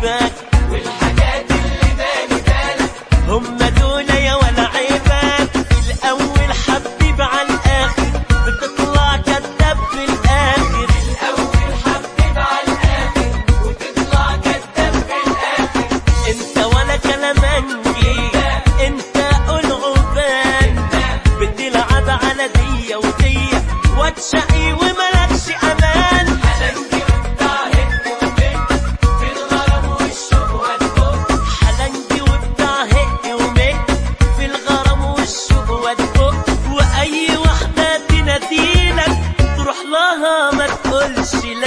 عاجباك والحاجات اللي بالي بالك هم دول يا ولا عيبك في الاول حبيب على الاخر بتطلع كداب في الاخر الاول حبيب على الاخر وتطلع كداب في الاخر انت ولا كلامنجي انت قول عبان بتلعب على دي ودي وتشقي وملكش امان حلنجي وبتاع هيك وميك في الغرام والشوق والبق حلنجي وبتاع هيك وميك في الغرام والشوق والبق واي واحده تناديلك تروح لها ما تقولش لا